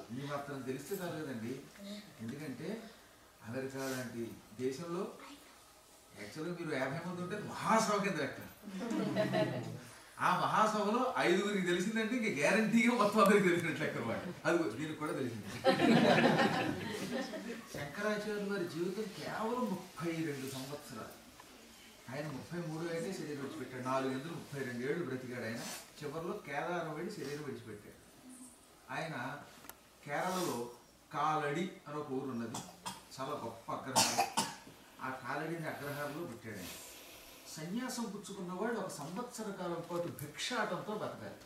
ఈ మాత్రం తెలిస్తే చాలు కదండి ఎందుకంటే అమెరికా లాంటి దేశంలో యాక్చువల్గా మీరు యాభై మంది ఉంటే మహాసభ కింద లెక్క ఆ మహాసభలో ఐదుగురికి తెలిసిందంటే ఇంక గ్యారంటీగా మొత్తం అందరికి తెలిసినట్లు లెక్క అనమాట అది దీనికి కూడా తెలిసింది శంకరాచార్యుల వారి జీవితం కేవలం ముప్పై రెండు సంవత్సరాలు ఆయన ముప్పై మూడు అయితే శరీరం విడిచిపెట్టాడు నాలుగు ఎందుకు ముప్పై రెండు ఏళ్ళు బ్రతికాడు ఆయన చివరిలో కేదారం వెళ్ళి శరీరం విడిచిపెట్టాడు ఆయన కేరళలో కాలడి అని ఒక ఊరు ఉన్నది చాలా గొప్ప అగ్రహారం ఆ కాలడిని అగ్రహారంలో పెట్టాడు ఆయన సన్యాసం పుచ్చుకున్నవాడు ఒక సంవత్సర కాలం పాటు భిక్షాటంతో బతకాలి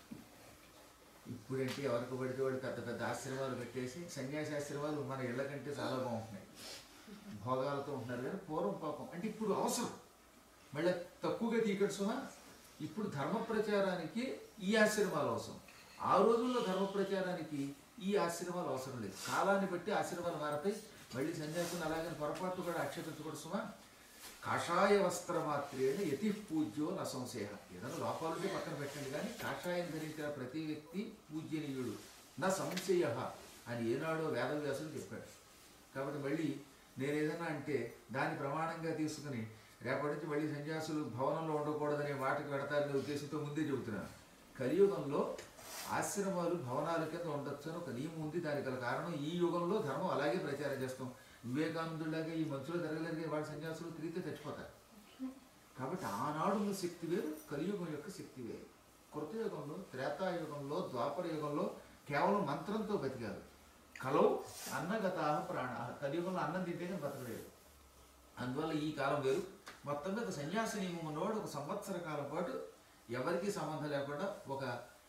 ఇప్పుడంటే ఎవరికి పడితే వాడు పెద్ద పెద్ద ఆశ్రమాలు పెట్టేసి సన్యాసి ఆశ్రమాలు మన ఇళ్ళ కంటే చాలా బాగుంటున్నాయి భోగాలతో ఉంటున్నారు కానీ పూర్వం పాపం అంటే ఇప్పుడు అవసరం మళ్ళీ తక్కువగా తీయకడు సుమా ఇప్పుడు ధర్మ ప్రచారానికి ఈ ఆశ్రమాలు అవసరం ఆ రోజుల్లో ధర్మ ప్రచారానికి ఈ ఆశ్రమాలు అవసరం లేదు కాలాన్ని బట్టి ఆశ్రమాలు మారతాయి మళ్ళీ సన్యాసం అలాగని పొరపాటు కూడా ఆక్షేపించకూడదు సుమా కాషాయ వస్త్ర మాత్రేణ యతి పూజ్యో న సంశయ ఏదైనా లోపాలుంటే పక్కన పెట్టండి కానీ కాషాయం ధరించిన ప్రతి వ్యక్తి పూజ్యనీయుడు నా సంశయ అని ఏనాడో వేదవ్యాసులు చెప్పాడు కాబట్టి మళ్ళీ నేను ఏదైనా అంటే దాన్ని ప్రమాణంగా తీసుకుని రేపటి నుంచి మళ్ళీ సన్యాసులు భవనంలో ఉండకూడదనే మాటకు పెడతారనే ఉద్దేశంతో ముందే చెబుతున్నాను కలియుగంలో ఆశ్రమాలు భవనాల కింద ఉండొచ్చు అని ఒక నియమం ఉంది దానికి గల కారణం ఈ యుగంలో ధర్మం అలాగే ప్రచారం చేస్తాం వివేకానందులాగా ఈ మంచులో జరగలేదే వాళ్ళ సన్యాసులు తిరిగితే చచ్చిపోతారు కాబట్టి ఆనాడు ఉన్న శక్తి వేరు కలియుగం యొక్క శక్తి వేరు కృతయుగంలో త్రేతాయుగంలో ద్వాపర యుగంలో కేవలం మంత్రంతో బతికారు కలౌ అన్నగత ప్రాణ కలియుగంలో అన్నం తింటేనే బతకలేదు అందువల్ల ఈ కాలం వేరు మొత్తం మీద సన్యాస నియమం ఉన్నవాడు ఒక సంవత్సర కాలం పాటు ఎవరికీ సంబంధం లేకుండా ఒక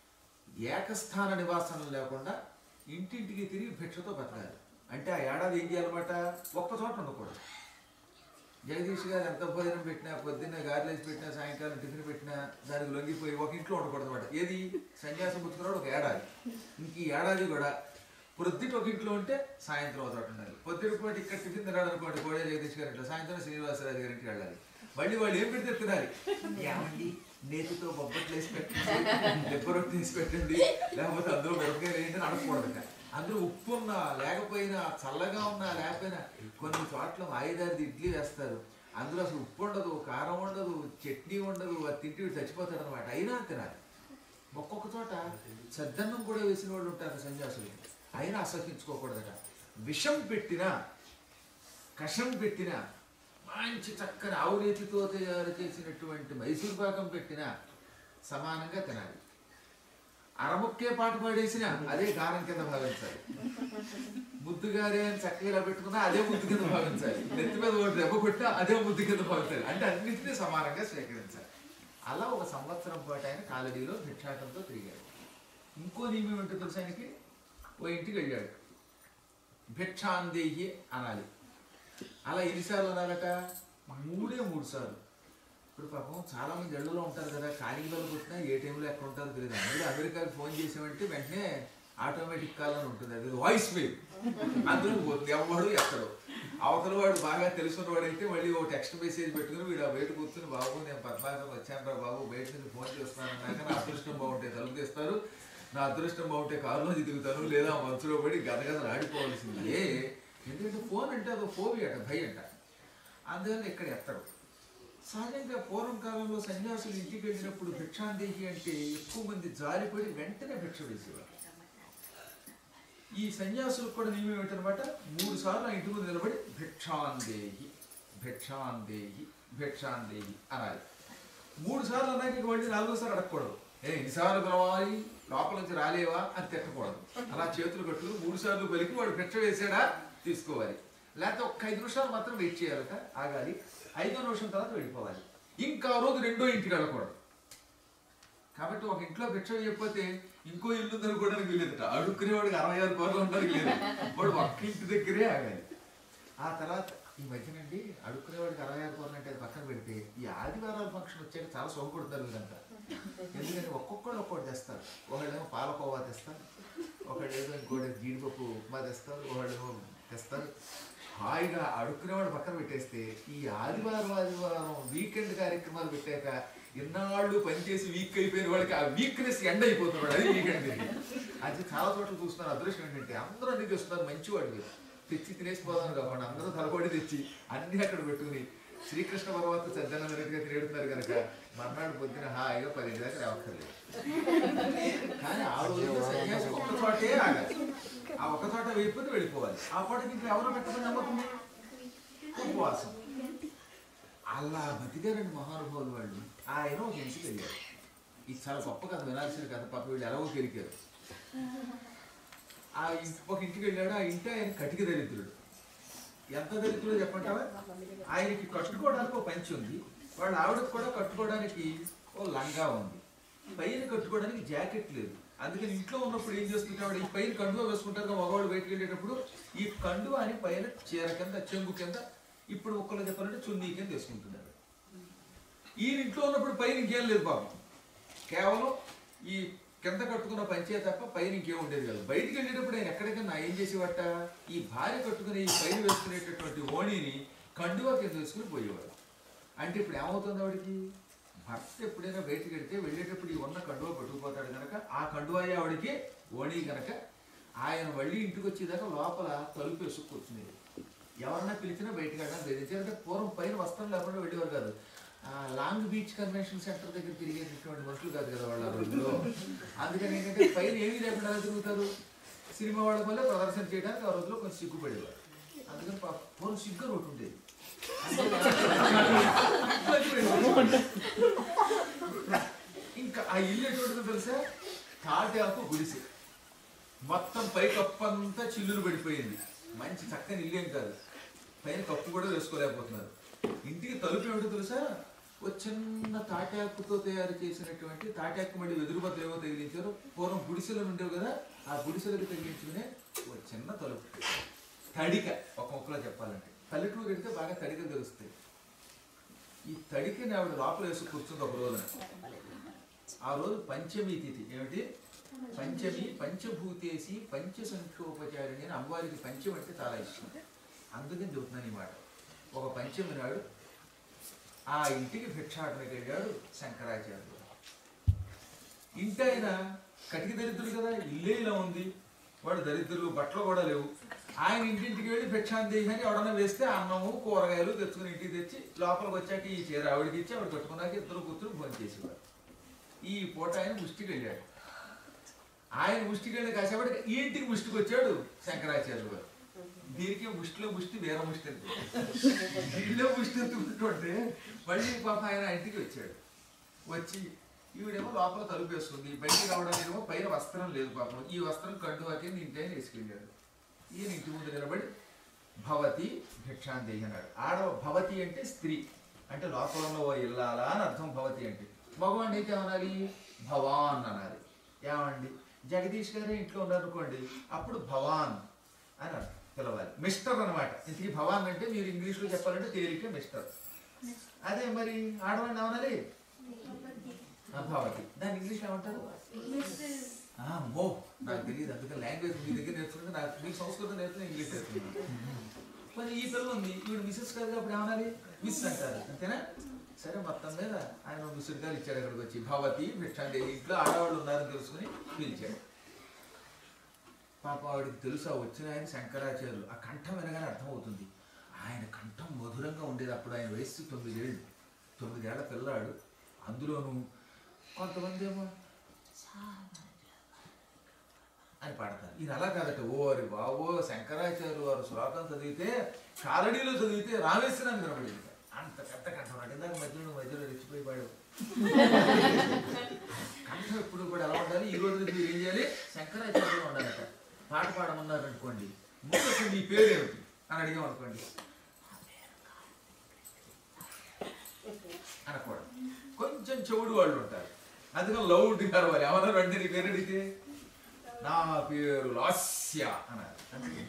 ఏకస్థాన నివాసనం లేకుండా ఇంటింటికి తిరిగి భిక్షతో బతకాలి అంటే ఆ ఏడాది ఏం చేయాలన్నమాట ఒక్క చోట ఉండకూడదు జగదీష్ గారు ఎంత భోజనం పెట్టినా పొద్దున్న గారెలేసి పెట్టినా సాయంకాలం టిఫిన్ పెట్టినా దానికి లొంగిపోయి ఒక ఇంట్లో ఉండకూడదు అనమాట ఏది సన్యాసం పుచ్చుకున్నాడు ఒక ఏడాది ఇంక ఈ ఏడాది కూడా పొద్దుట ఒక ఇంట్లో ఉంటే సాయంత్రం ఒక చోట ఉండాలి పొద్దుట పూట ఇక్కడ టిఫిన్ తినాడు అనుకోండి కోడే జగదీష్ గారి ఇంట్లో సాయంత్రం శ్రీనివాసరాజు గారి ఇంటికి వెళ్ళాలి మళ్ళీ వాళ్ళు ఏం పెడితే తినాలి ఏమండి నేతితో బొబ్బట్లు వేసి పెట్టండి దెబ్బ రొట్టి తీసి పెట్టండి లేకపోతే అందులో మిరపకాయలు ఏంటని అడగకూడదు అందులో ఉప్పు ఉన్నా లేకపోయినా చల్లగా ఉన్నా లేకపోయినా కొన్ని చోట్ల ఆయుధారి ఇడ్లీ వేస్తారు అందులో అసలు ఉప్పు ఉండదు కారం ఉండదు చట్నీ ఉండదు అది తింటే వీడు చచ్చిపోతాడు అనమాట అయినా తినాలి ఒక్కొక్క చోట సద్దన్నం కూడా వేసిన వాళ్ళు ఉంటారు సన్యాసులు అయినా అసహించుకోకూడదట విషం పెట్టినా కషం పెట్టినా మంచి చక్కని ఆవునేతితో తయారు చేసినటువంటి మైసూర్ పాకం పెట్టినా సమానంగా తినాలి అరముక్కే పాట పాడేసిన అదే గానం కింద భావించాలి ముద్దుగారే అని చక్కగా ఇలా పెట్టుకున్నా అదే ముద్దు కింద భావించాలి నెత్తి మీద ఒకటి దెబ్బ కొట్టినా అదే ముద్దు కింద భావించాలి అంటే అన్నింటినీ సమానంగా స్వీకరించాలి అలా ఒక సంవత్సరం పాటు ఆయన కాలనీలో భిక్షాటంతో తిరిగాడు ఇంకో నియమం ఏంటో తెలుసా ఆయనకి ఓ ఇంటికి వెళ్ళాడు భిక్షాందేహి అనాలి అలా ఎన్నిసార్లు అనాలట మూడే మూడు సార్లు ఇప్పుడు పాపం చాలా మంది ఇళ్లలో ఉంటారు కదా కాలిగిలో కొట్టినా ఏ టైంలో ఎక్కడ ఉంటారో తెలియదు అందులో అమెరికాకి ఫోన్ చేసామంటే వెంటనే ఆటోమేటిక్ కాల్ అని ఉంటుంది అది వాయిస్ మెయిల్ అందులో పోతుంది ఎవడు ఎక్కడు అవతల వాడు బాగా తెలుసున్న వాడైతే మళ్ళీ ఒక టెక్స్ట్ మెసేజ్ పెట్టుకుని వీడు ఆ బయట కూర్చుని బాబు నేను పద్మాకం వచ్చాను రా బాబు బయట నుంచి ఫోన్ చేస్తున్నాను అన్నాక నా అదృష్టం బాగుంటే తలుపు తీస్తారు నా అదృష్టం బాగుంటే కారులో దిగుతాను లేదా మనసులో పడి గదగదలు ఆడిపోవాల్సిందే ఎందుకంటే ఫోన్ అంటే అదో ఫోబి అట భయ అంట అందువల్ల ఇక్కడ ఎత్తరు సహజంగా పూర్వం కాలంలో సన్యాసులు ఇంటికి వెళ్ళినప్పుడు భిక్షాందేహి అంటే ఎక్కువ మంది జారిపడి వెంటనే భిక్ష వేసేవారు ఈ సన్యాసులకు కూడా నియమం ఏమిటనమాట మూడు సార్లు ఆ ఇంటి ముందు నిలబడి భిక్షాందేహి భిక్షాందేహి భిక్షాందేహి అనాలి మూడు సార్లు అన్నాక ఇక మళ్ళీ నాలుగోసారి అడగకూడదు ఏ ఎన్నిసార్లు పిలవాలి లోపల నుంచి రాలేవా అని తిట్టకూడదు అలా చేతులు కట్టుకుని మూడు సార్లు పలికి వాడు భిక్ష వేసాడా తీసుకోవాలి లేకపోతే ఒక్క ఐదు నిమిషాలు మాత్రం వెయిట్ చేయాలట ఆగాలి ఐదో నిమిషం తర్వాత వెళ్ళిపోవాలి ఇంకా ఆ రోజు రెండో ఇంటికి వెళ్ళకూడదు కాబట్టి ఒక ఇంట్లో భిక్ష వేయకపోతే ఇంకో ఇల్లు దొరుకోవడానికి వీలేదట అడుక్కునేవాడికి అరవై ఆరు కోట్లు ఉండడానికి లేదు వాడు ఒక్క ఇంటి దగ్గరే ఆగాలి ఆ తర్వాత ఈ మధ్యనండి అడుక్కునేవాడికి అరవై ఆరు కోట్లు అంటే అది పక్కన పెడితే ఈ ఆదివారాల ఫంక్షన్ వచ్చాక చాలా సోపడుతారు వీళ్ళంతా ఎందుకంటే ఒక్కొక్కళ్ళు ఒక్కొక్కటి తెస్తారు ఒకళ్ళేమో పాలకోవా తెస్తారు ఒకళ్ళేమో ఇంకోటి జీడిపప్పు ఉప్మా తెస్తారు ఒకళ్ళేమో తెస్తారు హాయిగా అడుక్కునేవాడు పక్కన పెట్టేస్తే ఈ ఆదివారం ఆదివారం వీకెండ్ కార్యక్రమాలు పెట్టాక ఇన్నాళ్ళు పనిచేసి వీక్ అయిపోయిన వాడికి ఆ వీక్నెస్ ఎండ్ అయిపోతున్నాడు అది వీకెండ్ అది చాలా చోట్ల చూస్తున్నారు అదృష్టం ఏంటంటే అందరూ అన్ని తెస్తున్నారు మంచివాడు మీరు తెచ్చి తినేసిపోదాం కాకుండా అందరూ తలపడి తెచ్చి అన్ని అక్కడ పెట్టుకుని శ్రీకృష్ణ పర్వత సజ్జనగా తినేడుతున్నారు కనుక మర్నాడు పొద్దున హాయిగా పది దాకా రావక్కర్లేదు కానీ ఆ రోజుల్లో సన్యాసి ఒక్క చోటే ఆగాలి ఆ ఒక్క చోట వెళ్ళిపోతే వెళ్ళిపోవాలి ఆ పూటకి ఇంకా ఎవరు పెట్టమని నమ్మకం ఉపవాసం అలా బతికారండి మహానుభావులు వాళ్ళు ఆయన ఒక ఇంటికి వెళ్ళారు ఇది చాలా గొప్ప కథ వినాల్సిన కథ పాప వీళ్ళు ఎలాగో పెరిగారు ఆ ఇంటి ఒక ఇంటికి వెళ్ళాడు ఆ ఇంటి ఆయన కటిక దరిద్రుడు ఎంత దరిద్రుడు చెప్పంటావా ఆయనకి కట్టుకోవడానికి ఒక పంచి ఉంది వాళ్ళ ఆవిడకు కూడా కట్టుకోవడానికి ఓ లంగా ఉంది పైన కట్టుకోవడానికి జాకెట్ లేదు అందుకని ఇంట్లో ఉన్నప్పుడు ఏం చేస్తుంటాడు ఈ పైన కండువా వేసుకుంటారు కదా మగవాడు బయటకు వెళ్ళేటప్పుడు ఈ కండువా అని పైన చీర కింద చెంగు కింద ఇప్పుడు ఒక్కళ్ళు చెప్పాలంటే చున్నీ కింద వేసుకుంటున్నారు ఈయన ఇంట్లో ఉన్నప్పుడు పైన ఇంకేం లేదు పాపం కేవలం ఈ కింద కట్టుకున్న పంచే తప్ప పైన ఇంకేం ఉండేది కాదు బయటికి వెళ్ళేటప్పుడు ఆయన ఎక్కడికన్నా ఏం చేసేవాట ఈ భార్య కట్టుకునే ఈ పైన వేసుకునేటటువంటి ఓణిని కండువా కింద వేసుకుని పోయేవాడు అంటే ఇప్పుడు ఏమవుతుంది ఆవిడకి భర్త ఎప్పుడైనా బయటికి వెళ్తే వెళ్ళేటప్పుడు ఈ ఉన్న కండువా పట్టుకుపోతాడు కనుక ఆ కండువాయే ఆవిడకి ఓణి కనుక ఆయన మళ్ళీ ఇంటికి వచ్చేదాకా లోపల తలుపు వేసుకు కూర్చునేది ఎవరన్నా పిలిచినా బయటకు వెళ్ళడం లేదు ఎందుకంటే పూర్వం పైన వస్త్రం లేకుండా వెళ్ళేవారు కాదు ఆ, లాంగ్ బీచ్ కన్వెన్షన్ సెంటర్ దగ్గర తిరిగేటటువంటి మనుషులు కాదు కదా వాళ్ళు ఆ రోజుల్లో అందుకని ఏంటంటే పైన ఏమీ లేకుండా ఎలా తిరుగుతారు సినిమా వాళ్ళ వల్ల ప్రదర్శన చేయడానికి ఆ రోజుల్లో కొంచెం సిగ్గుపడేవారు అందుకని పా- పూర్వం సిగ్గు అని ఒకటి ఉండేది ఇంకా ఆ ఇల్లు ఎటువంటిదో తెలుసా తాటాకు గుడిసె మొత్తం పై కప్పు అంతా చిల్లులు పడిపోయింది మంచి చక్కని ఇల్లు ఏం కాదు పైన కప్పు కూడా వేసుకోలేకపోతున్నారు ఇంటికి తలుపు ఏమిటో తెలుసా ఒక చిన్న తాటాకుతో తయారు చేసినటువంటి తాటాకు మళ్ళీ వెదురుబద్దలు ఏవో తగిలించారు పూర్వం గుడిసెలు ఉండేవి కదా ఆ గుడిసెలకు తగిలించుకునే ఒక చిన్న తలుపు తడిక ఒక మొక్కలో చెప్పాలంటే పల్లెటూరు కడితే బాగా తడికలు తెలుస్తాయి ఈ తడికని ఆవిడ లోపల వేసి కూర్చుంది ఒక రోజున ఆ రోజు పంచమి తిథి ఏమిటి పంచమి పంచభూతేసి పంచ సంఖ్యోపచారిణి అని అమ్మవారికి పంచం అంటే చాలా ఇష్టం అందుకని చెబుతున్నాను ఈ మాట ఒక పంచమి నాడు ఆ ఇంటికి భిక్షాటనకి వెళ్ళాడు శంకరాచార్యుడు ఇంటి ఆయన కటిక దరిద్రుడు కదా ఇల్లే ఇలా ఉంది వాడు దరిద్రులు బట్టలు కూడా లేవు ఆయన ఇంటింటికి వెళ్ళి భిక్షాందేహి అని ఎవడన్నా వేస్తే అన్నము కూరగాయలు తెచ్చుకుని ఇంటికి తెచ్చి లోపలికి వచ్చాక ఈ చీర ఆవిడకి ఇచ్చి ఆవిడ కట్టుకున్నాక ఇద్దరు కూర్చుని భోజనం చేసేవారు ఈ పూట ఆయన ముష్టికి వెళ్ళాడు ఆయన ముష్టికి వెళ్ళి కాసేపటి ఈ ఇంటికి ముష్టికి వచ్చాడు శంకరాచార్యులు గారు దీనికి ముష్టిలో ముష్టి వేరే ముష్టి అని దీనిలో ముష్టి ఎత్తుకుంటుంటే మళ్ళీ పాప ఆయన ఆ ఇంటికి వచ్చాడు వచ్చి ఈవిడేమో లోపల తలుపు వేసుకుంది బయటికి రావడానికి ఏమో పైన వస్త్రం లేదు పాపం ఈ వస్త్రం కండువాకి ఇంటి ఆయన వేసుకెళ్ళాడు ఈయన ఇంటి ముందు నిలబడి భవతి భిక్షాందేహి అన్నాడు ఆడ భవతి అంటే స్త్రీ అంటే లోపల ఉన్న ఓ ఇల్లాలా అని అర్థం భవతి అంటే మగవాడిని అయితే ఏమనాలి భవాన్ అనాలి ఏమండి జగదీష్ గారే ఇంట్లో ఉన్నారనుకోండి అప్పుడు భవాన్ అని అర్థం పిలవాలి మిస్టర్ అనమాట ఇంతకీ భవాన్ అంటే మీరు ఇంగ్లీష్లో చెప్పాలంటే తేలిక మిస్టర్ అదే మరి ఆడవాడిని ఏమనాలి ఆ, భవతి దాన్ని ఇంగ్లీష్లో ఏమంటారు ఆ, మో నాకు తెలియదు అందుకని లాంగ్వేజ్ మీ దగ్గర నేర్చుకుంటే నాకు మీకు సంస్కృతం నేర్చుకుని ఇంగ్లీష్ నేర్చుకున్నాను మరి ఈ పిల్ల ఉంది ఈవిడ మిస్సెస్ కాదు అప్పుడు ఏమనాలి మిస్ అంటారు అంతేనా సరే మొత్తం మీద ఆయన మిస్సుడికాలు ఇచ్చాడు అక్కడికి వచ్చి భవతి భిక్షాండి ఇంట్లో ఆడవాళ్ళు ఉన్నారని తెలుసుకుని పిలిచాడు పాప ఆవిడకి తెలుసా వచ్చిన ఆయన శంకరాచార్యులు ఆ కంఠం వినగానే అర్థమవుతుంది ఆయన కంఠం మధురంగా ఉండేది అప్పుడు ఆయన వయస్సు తొమ్మిదేళ్ళు తొమ్మిదేళ్ల పిల్లాడు అందులోనూ కొంతమంది ఏమో అని పాడతారు ఈయన అలా కాదట ఓ అరి బాబో శంకరాచార్యులు వారు శ్లోకం చదివితే కాలడీలో చదివితే రామేశ్వరాన్ని కనబడింది అంత పెద్ద కంఠం నాడు ఇందాక మధ్యలో మధ్యలో రెచ్చిపోయి పాడు కంఠం ఎప్పుడు కూడా ఎలా ఉండాలి ఈ రోజు నుంచి మీరు ఏం చేయాలి శంకరాచార్యులు ఉండాలట పాట పాడమన్నారు అనుకోండి ముందు అసలు మీ పేరు ఏమిటి అని అడిగాం అనుకోండి అనకూడదు కొంచెం చెవుడు వాళ్ళు ఉంటారు అందుకని లౌడ్ గారు వారు ఏమన్నారు అంటే నీ పేరు అడిగితే నా పేరు లాస్య అన్నారు అందుకే.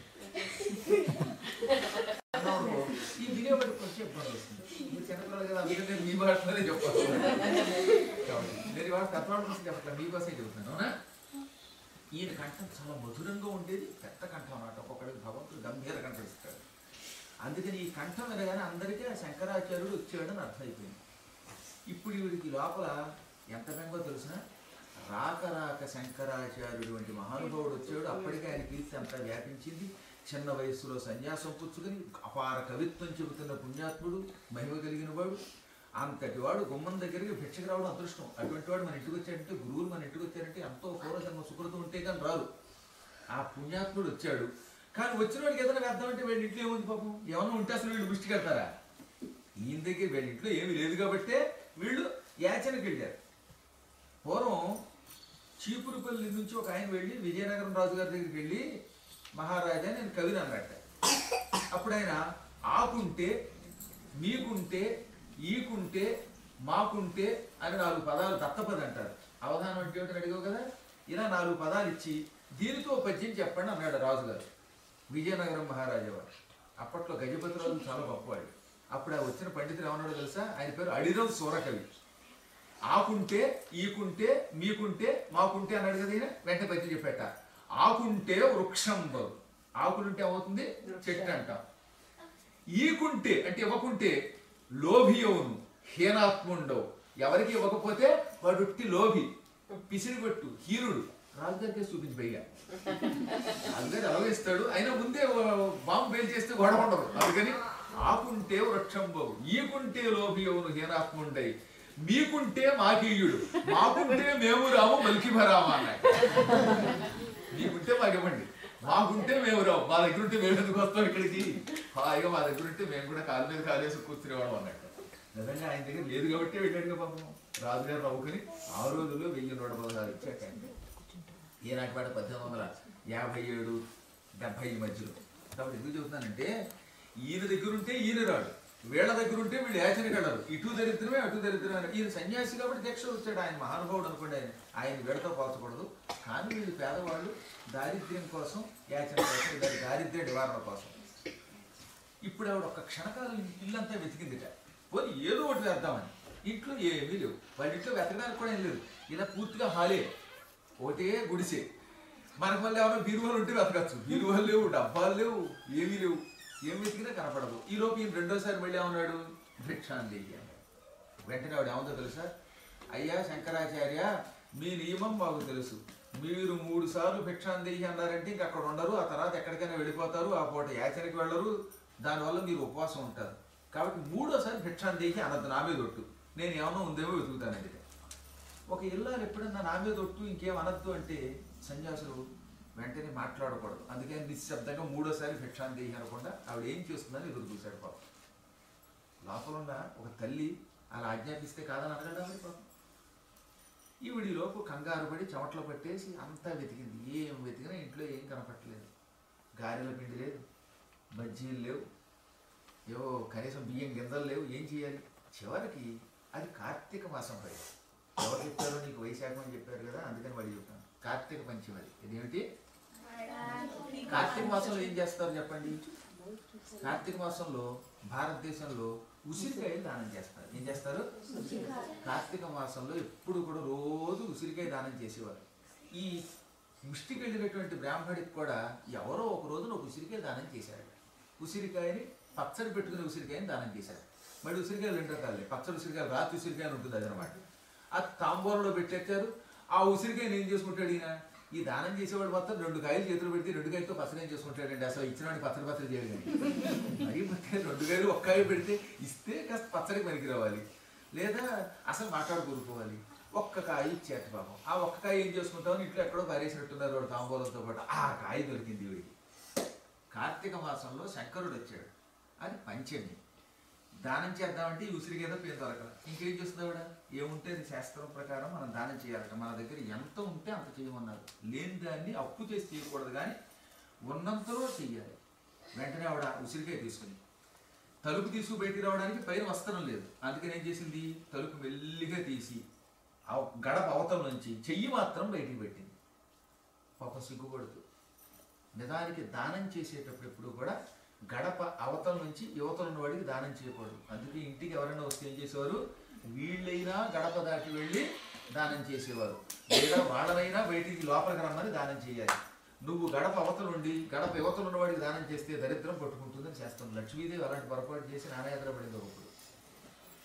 అన్నాం అనుకో, ఈ వినేవాడికి కొంచెం ఇబ్బంది వస్తుంది మీరు చిన్నపిల్లలు కదా అందుకని నేను మీ భాషలోనే చెప్పాలి కాబట్టి నేను ఇవాళ తత్వాల కోసం చెప్పట్లేదు మీ భాషే చెబుతున్నాను అవునా ఈయన కంఠం చాలా మధురంగా ఉండేది పెద్ద కంఠం అన్నమాట ఒక్కొక్కడికి భగవంతుడు గంభీర కంఠం ఇస్తాడు అందుకని ఈ కంఠం వినగానే అందరికీ ఆ శంకరాచార్యుడు వచ్చాడని అర్థమైపోయింది ఇప్పుడు వీడికి లోపల ఎంత బెంగో తెలిసిన రాక రాక శంకరాచార్యుడు వంటి మహానుభావుడు వచ్చాడు అప్పటికే ఆయన కీర్తి అంతా వ్యాపించింది చిన్న వయస్సులో సన్యాసం పుచ్చుకుని అపార కవిత్వం చెబుతున్న పుణ్యాత్ముడు మహిమ కలిగిన వాడు అంతటి వాడు గుమ్మం దగ్గరికి భిక్షకు రావడం అదృష్టం అటువంటి వాడు మన ఇంటికి వచ్చాడంటే గురువులు మన ఇంటికి వచ్చారంటే ఎంతో పూర్వజన్మ సుకృతం ఉంటే కానీ రారు ఆ పుణ్యాత్ముడు వచ్చాడు కానీ వచ్చిన వాడికి ఏదైనా వేద్దామంటే వీళ్ళ ఇంట్లో ఏముంది పాపం ఏమన్నా ఉంటే అసలు వీళ్ళు దృష్టి కడతారా ఈయన దగ్గర వీళ్ళ ఇంట్లో ఏమీ లేదు కాబట్టే వీళ్ళు యాచనకి వెళ్ళారు పూర్వం చీపురుపల్లి నుంచి ఒక ఆయన వెళ్ళి విజయనగరం రాజు గారి దగ్గరికి వెళ్ళి మహారాజా నేను కవిని అన్నట్ట అప్పుడు ఆయన ఆకుంటే మీకుంటే ఈకుంటే మాకుంటే అని నాలుగు పదాలు దత్తపది అంటారు అవధానం అంటే ఏమిటని అడిగావు కదా ఇలా నాలుగు పదాలు ఇచ్చి దీనితో పద్యం చెప్పండి అన్నాడు రాజుగారు విజయనగరం మహారాజా వారు అప్పట్లో గజపతి రాజు చాలా గొప్పవాడు అప్పుడు ఆ వచ్చిన పండితులు ఏమన్నాడో తెలుసా ఆయన పేరు అడిరం సూరకవి ఆకుంటే ఈకుంటే మీకుంటే మాకుంటే అన్నాడు కదా ఈయన వెంటనే పద్యం చెప్పేట ఆకుంటే వృక్షం బరు ఆకులుంటే ఏమవుతుంది చెట్టు అంటాం ఈకుంటే అంటే ఇవ్వకుంటే లోభి అవును హీనాత్ముండవు ఎవరికి ఇవ్వకపోతే వాడు ఉట్టి లోభి పిసిరిగొట్టు హీనుడు రాజుగారికి చూపించి పైగా రాజుగారు ఎలాగో ఇస్తాడు అయినా ముందే బాంబు పేలు చేస్తే గొడవ ఉండదు అందుకని ఆకుంటే వృక్షం బాబు ఈకుంటే లోభి అవును హీనాత్ముండై మీకుంటే మాకీయుడు మాకుంటే మేము రాము మల్కిభరామ అన్నాడు మీకుంటే మాకు ఇవ్వండి మాకుంటే మేము రావు మా దగ్గర ఉంటే మేము ఎందుకు వస్తాం ఇక్కడికి హాయిగా మా దగ్గర ఉంటే మేము కూడా కాలు మీద కాలేసి కూర్చునేవాళ్ళం అన్నట్టు నిజంగా ఆయన దగ్గర లేదు కాబట్టి వెళ్ళాడుగా పాపం రాజుగారు నవ్వుకుని ఆ రోజుల్లో వెయ్యి నూట పదహారు ఇచ్చాక ఆయన ఈనాటి పాట పద్దెనిమిది వందల యాభై ఏడు డెబ్బై మధ్యలో కాబట్టి ఎందుకు చెబుతున్నానంటే ఈయన దగ్గర ఉంటే ఈయన రాడు వీళ్ళ దగ్గర ఉంటే వీళ్ళు యాచనకి వెళ్ళరు ఇటు దరిద్రమే అటు దరిద్రమే ఈయన సన్యాసి కాబట్టి దీక్ష వచ్చాడు ఆయన మహానుభావుడు అనుకోండి ఆయన ఆయన వీళ్ళతో పోల్చకూడదు కానీ వీళ్ళు పేదవాళ్ళు దారిద్ర్యం కోసం యాచన కోసం లేదా దారిద్ర్య నివారణ కోసం ఇప్పుడు ఆవిడ ఒక్క క్షణకాలం ఇల్లంతా వెతికిందిట పోనీ ఏదో ఒకటి వేద్దామని ఇంట్లో ఏమీ లేవు వాళ్ళ ఇంట్లో వెతకడానికి కూడా ఏం లేదు ఇలా పూర్తిగా హాలే ఒకటే గుడిసే మనకు మళ్ళీ ఏమైనా బీరువాలు ఉంటే వెతకచ్చు బీరువాలు లేవు డబ్బాలు లేవు ఏమీ లేవు ఏం వెతికినా కనపడదు ఈ లోపు ఈయన రెండోసారి మళ్ళీ ఏమన్నాడు భిక్షాందేహి అన్నాడు వెంటనే ఆవిడ ఏమందో తెలుసా అయ్యా శంకరాచార్య మీ నియమం మాకు తెలుసు మీరు మూడు సార్లు భిక్షాందేహి అన్నారంటే ఇంక అక్కడ ఉండరు ఆ తర్వాత ఎక్కడికైనా వెళ్ళిపోతారు ఆ పూట యాచనకి వెళ్ళరు దానివల్ల మీరు ఉపవాసం ఉంటారు కాబట్టి మూడోసారి భిక్షాందేహి అనద్దు నా మీద ఒట్టు నేను ఏమన్నా ఉందేమో వెతుకుతానండి ఒక ఇల్లాలు ఎప్పుడన్నా నా మీద ఒట్టు ఇంకేం అనద్దు అంటే సన్యాసులు వెంటనే మాట్లాడకూడదు అందుకని నిశ్శబ్దంగా మూడోసారి భిక్షాందేహి అనకుండా ఆవిడ ఏం చేస్తుందని ఎదురు చూశాడు పాపం లోపల ఉన్న ఒక తల్లి అలా ఆజ్ఞాపిస్తే కాదని అనగలడా మరి పాపం ఈవిడి లోపు కంగారు పడి చెమటలు పట్టేసి అంతా వెతికింది ఏం వెతికినా ఇంట్లో ఏం కనపట్టలేదు గారెల పిండి లేదు బజ్జీలు లేవు ఏవో కనీసం బియ్యం గింజలు లేవు ఏం చేయాలి చివరికి అది కార్తీక మాసం పై ఎవరు చెప్పారో నీకు వైశాఖం అని చెప్పారు కదా అందుకని వాడు చెప్పాను కార్తీక పంచమి అది ఇదేమిటి కార్తీక మాసంలో ఏం చేస్తారు చెప్పండి కార్తీక మాసంలో భారతదేశంలో ఉసిరికాయలు దానం చేస్తారు ఏం చేస్తారు కార్తీక మాసంలో ఎప్పుడు కూడా రోజు ఉసిరికాయ దానం చేసేవారు ఈ ముష్టికి వెళ్ళినటువంటి బ్రాహ్మడికి కూడా ఎవరో ఒక రోజున ఒక ఉసిరికాయ దానం చేశారు ఉసిరికాయని పచ్చడి పెట్టుకునే ఉసిరికాయని దానం చేశారు మరి ఉసిరికాయలు రెండు రకాలే పచ్చడి ఉసిరికాయలు రాతి ఉసిరికాయ అని ఉంటుంది అదనమాట ఆ తాంబూలంలో పెట్టేచ్చారు ఆ ఉసిరికాయని ఏం చేసుకుంటాడు ఈయన ఈ దానం చేసేవాడు మాత్రం రెండు కాయలు చేతులు పెడితే రెండు కాయలతో పచ్చడి ఏం చేసుకుంటాడండి అసలు ఇచ్చినవాడిని పచ్చడి పచ్చడి చేయాలి కానీ మరి ಮತ್ತೆ రెండు కాయలు ఒక్క కాయ పెడితే ఇస్తే కాస్త పచ్చడి పనికి రావాలి లేదా అసలు మాట్లాడు కోరుకోవాలి ఒక్క కాయ ఇచ్చేట పాపం ఆ ఒక్క కాయ ఏం చేసుకుంటామని ఇంట్లో ఎక్కడో పారేసినట్టున్నారు వాడు తాంబూలంతో పాటు ఆ కాయ దొరికింది వీడికి కార్తీక మాసంలో శంకరుడు వచ్చాడు అది పంచమి దానం చేద్దామంటే ఈ ఉసిరికి ఏదో పేరు దొరకదు ఇంకేం చేస్తుంది ఆవిడ ఏముంటే అది శాస్త్రం ప్రకారం మనం దానం చేయాలట మన దగ్గర ఎంత ఉంటే అంత చేయమన్నారు లేని దాన్ని అప్పు చేసి చేయకూడదు కానీ ఉన్నంతలో చెయ్యాలి వెంటనే ఆవిడ ఉసిరికాయ తీసుకుని తలుపు తీసుకు బయటికి రావడానికి పైన వస్త్రం లేదు అందుకని ఏం చేసింది తలుపు మెల్లిగా తీసి ఆ గడప అవతల నుంచి చెయ్యి మాత్రం బయటికి పెట్టింది పాప సిగ్గుపడుతూ నిజానికి దానం చేసేటప్పుడు ఎప్పుడు కూడా గడప అవతల నుంచి యువతల ఉన్నవాడికి దానం చేయకూడదు అందుకే ఇంటికి ఎవరైనా వస్తే ఏం చేసేవారు వీళ్ళైనా గడప దాటి వెళ్ళి దానం చేసేవారు లేదా వాళ్ళనైనా బయటికి లోపలికి రమ్మని దానం చేయాలి నువ్వు గడప అవతల ఉండి గడప యువతలు ఉన్నవాడికి దానం చేస్తే దరిద్రం పట్టుకుంటుందని చేస్తాం లక్ష్మీదేవి అలాంటి పొరపాటు చేసి నానాయాత్ర పడింది ఒకప్పుడు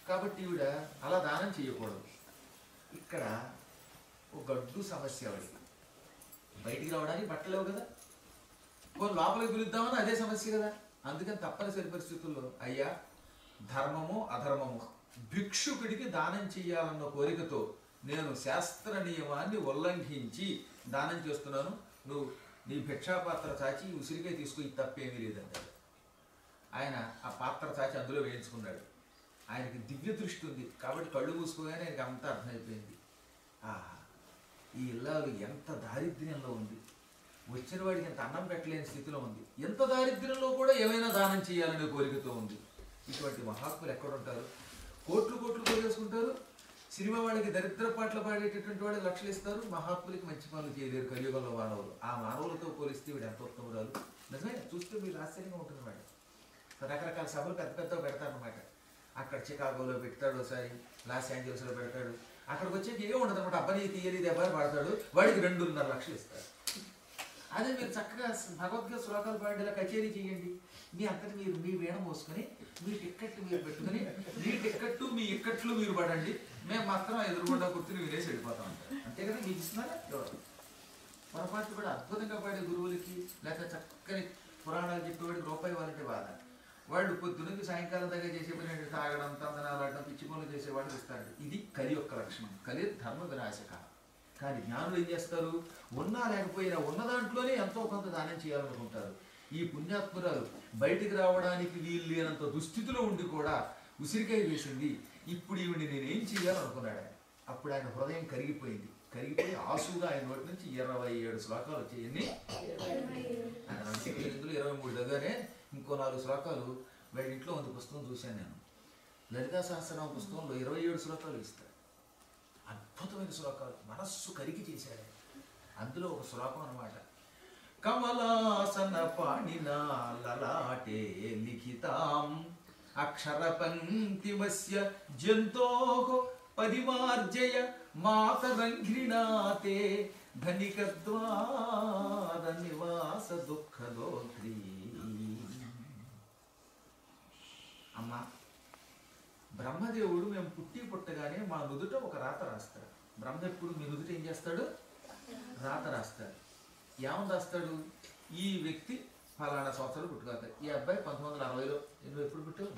కాబట్టి ఈవిడ అలా దానం చేయకూడదు ఇక్కడ ఒక గడ్డు సమస్య ఆవిడకి బయటికి రావడానికి బట్టలు లేవు కదా పోనీ లోపలికి పిలుద్దామని అదే సమస్య కదా అందుకని తప్పనిసరి పరిస్థితుల్లో అయ్యా ధర్మము అధర్మము భిక్షుకుడికి దానం చేయాలన్న కోరికతో నేను శాస్త్ర నియమాన్ని ఉల్లంఘించి దానం చేస్తున్నాను నువ్వు నీ భిక్షాపాత్ర చాచి ఉసిరికాయ తీసుకుని తప్పేమీ లేదంటాడు ఆయన ఆ పాత్ర చాచి అందులో వేయించుకున్నాడు ఆయనకి దివ్య దృష్టి ఉంది కాబట్టి కళ్ళు మూసుకోగానే ఆయనకి అంతా అర్థమైపోయింది ఆహా ఈ ఇల్లాలు ఎంత దారిద్ర్యంలో ఉంది వచ్చిన వాడికి ఎంత అన్నం పెట్టలేని స్థితిలో ఉంది ఎంత దారిద్ర్యంలో కూడా ఏమైనా దానం చేయాలనే కోరికతో ఉంది ఇటువంటి మహాత్ములు ఎక్కడుంటారు కోట్లు కోట్లు పోగేసుకుంటారు సినిమా వాళ్ళకి దరిద్ర పాటలు పాడేటటువంటి వాడికి లక్షలు ఇస్తారు మహాత్ములకి మంచి పనులు చేయలేరు కలియుగంలో మానవులు ఆ మానవులతో పోలిస్తే వీడు ఎంత ఉత్తమురాలు నిజమే చూస్తే మీరు ఆశ్చర్యంగా ఉంటుంది మేడం రకరకాల సభలు పెద్ద పెద్దగా పెడతారనమాట అక్కడ చికాగోలో పెడతాడు ఒకసారి లాస్ ఏంజల్స్లో పెడతాడు అక్కడికి వచ్చేకి ఏ ఉండదు అనమాట అబ్బాయి తీయని దెబ్బ పాడతాడు వాడికి రెండున్నర లక్షలు ఇస్తాడు అదే మీరు చక్కగా భగవద్గీత శ్లోకాలు పాడేలా కచేరీ చేయండి మీ అంతటి మీరు మీ వీణ మోసుకొని మీ టిక్కెట్ మీరు పెట్టుకుని మీ టిక్కెట్టు మీ ఇక్కట్లు మీరు పడండి మేము మాత్రం ఎదురుగుండా కూర్చుని వినేసి వెళ్ళిపోతాం అంటారు. అంతే కదా మీకు ఇస్తున్నారా ఎవరు పొరపాటు కూడా అద్భుతంగా పాడే గురువులకి లేకపోతే చక్కని పురాణాలు చెప్పేవాడికి రూపాయి వాళ్ళంటే బాధ వాళ్ళు పొద్దునకి సాయంకాలం దగ్గర చేసే పని ఏంటి? తాగడం తందనాలు ఆడడం పిచ్చి పనులు చేసేవాళ్ళు ఇస్తాడు ఇది కలి యొక్క లక్షణం కలి ధర్మ వినాశక కానీ జ్ఞానులు ఏం చేస్తారు ఉన్నా లేకపోయినా ఉన్న దాంట్లోనే ఎంతో కొంత దానం చేయాలనుకుంటారు ఈ పుణ్యాత్మురాలు బయటికి రావడానికి వీలు లేనంత దుస్థితిలో ఉండి కూడా ఉసిరికాయ వేసింది ఇప్పుడు ఈవిని నేనేం చేయాలనుకున్నాడు ఆయన అప్పుడు ఆయన హృదయం కరిగిపోయింది కరిగిపోయి ఆసుగా ఆయన నోటి నుంచి ఇరవై ఏడు శ్లోకాలు వచ్చాయి ఎన్ని ఆయన నలభై ఇందులో ఇరవై మూడు దగ్గరే ఇంకో నాలుగు శ్లోకాలు వీడి ఇంట్లో ఉంది పుస్తకం చూశాను నేను లలితా సహస్రనామ పుస్తకంలో ఇరవై ఏడు శ్లోకాలు ఇస్తాడు అద్భుతమైన శ్లోకాలు మనస్సు కరిగి చేశాడు ఆయన. అందులో ఒక శ్లోకం అన్నమాట కమలాసన పాణినా లలాటే లిఖితాం అక్షర పంక్తిమస్య జంతో పరిమార్జయ మాతరంఘ్రిణాతే ధనిక ద్వార నివాస దుఃఖదోత్రీ అమ్మా బ్రహ్మదేవుడు మేము పుట్టి పుట్టగానే మా నుదుట ఒక రాత రాస్తాడు బ్రహ్మ ఎప్పుడు మీ నుదుట ఏం చేస్తాడు రాత రాస్తాడు ఏమని రాస్తాడు ఈ వ్యక్తి ఫలానా సంవత్సరాలు పుట్టుకాక ఈ అబ్బాయి పంతొమ్మిది వందల అరవైలో నువ్వు ఎప్పుడు పుట్టావు